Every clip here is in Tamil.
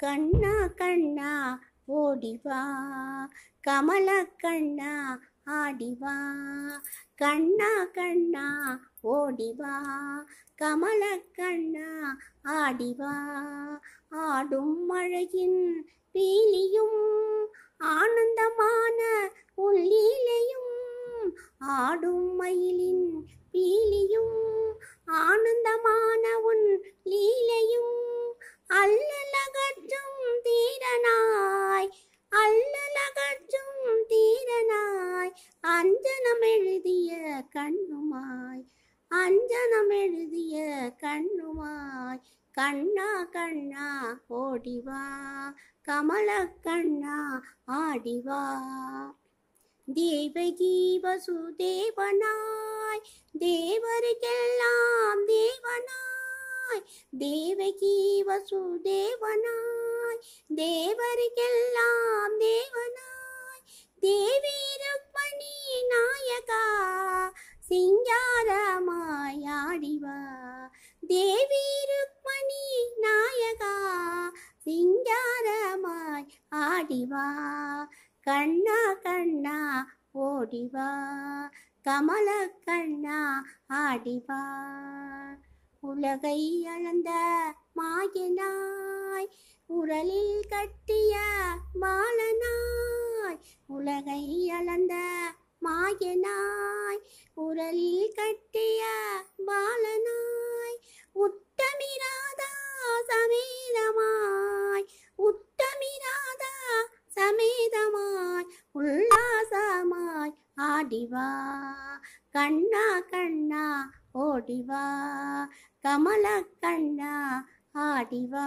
கண்ணா கண்ணா ஓடிவா கமல கண்ணா ஆடிவா கண்ணா கண்ணா ஓடிவா கமல கண்ணா ஆடிவா ஆடும் மழையின் பீலியும் ஆனந்தமான உள்ளீலையும் ஆடும் மயிலின் பீலியும் ஆனந்தமான உன் லீலையும் அல்லலகற்றும் தீரனாய் அல்லலகற்றும் தீரனாய் அஞ்சனம் எழுதிய கண்ணுமாய் அஞ்சனம் எழுதிய கண்ணுமாய் கண்ணா கண்ணா ஓடிவா கமல கண்ணா ஆடிவா தேவகி வசுதேவனாய் தேவருக்கெல்லாம் தேவனாய் தேவகி வசுதேவனாய் தேவருக்கெல்லாம் தேவனாய் தேவி ருக்மணி நாயகா சிங்காரமாய் ஆடிவா தேவி ருக்மணி நாயகா சிங்காரமாய் ஆடிவா கண்ணா கண்ணா ஓடிவா கமல கண்ணா ஆடிவா உலகை அளந்த மாயனாய் உரலில் கட்டிய பாலனாய் உலகை அளந்த மாயனாய் உரலில் கட்டிய பாலனாய் உத்தமிராதா சமேதமாய் உத்தமிராதா சமேதமாய் உல்லாசமாய் ஆடிவா கண்ணா கண்ணா ஓடிவா கமல கண்ணா ஆடிவா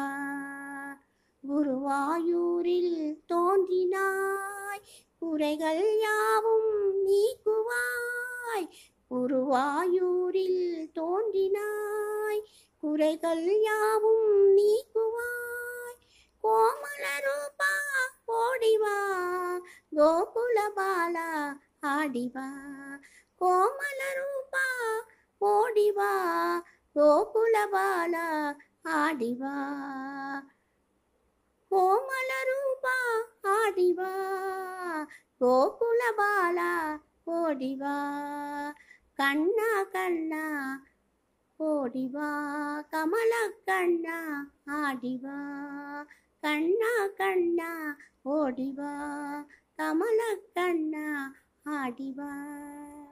குருவாயூரில் தோன்றினாய் குறைகள் யாவும் நீக்குவாய் குருவாயூரில் தோன்றினாய் குறைகள் யாவும் நீக்குவாய் கோமல ரூபா ஓடிவா கோகுல பாலா ஆடிவா கோமல ரூபா ஓடிவா கோகுல பாலா ஆடிவா கோமல ரூபா ஆடிவா கோகுல பாலா ஓடிவா கண்ணா கண்ணா ஓடிவா கமல கண்ணா ஆடிவா கண்ணா கண்ணா ஓடிவா கமல கண்ணா ஆடிவா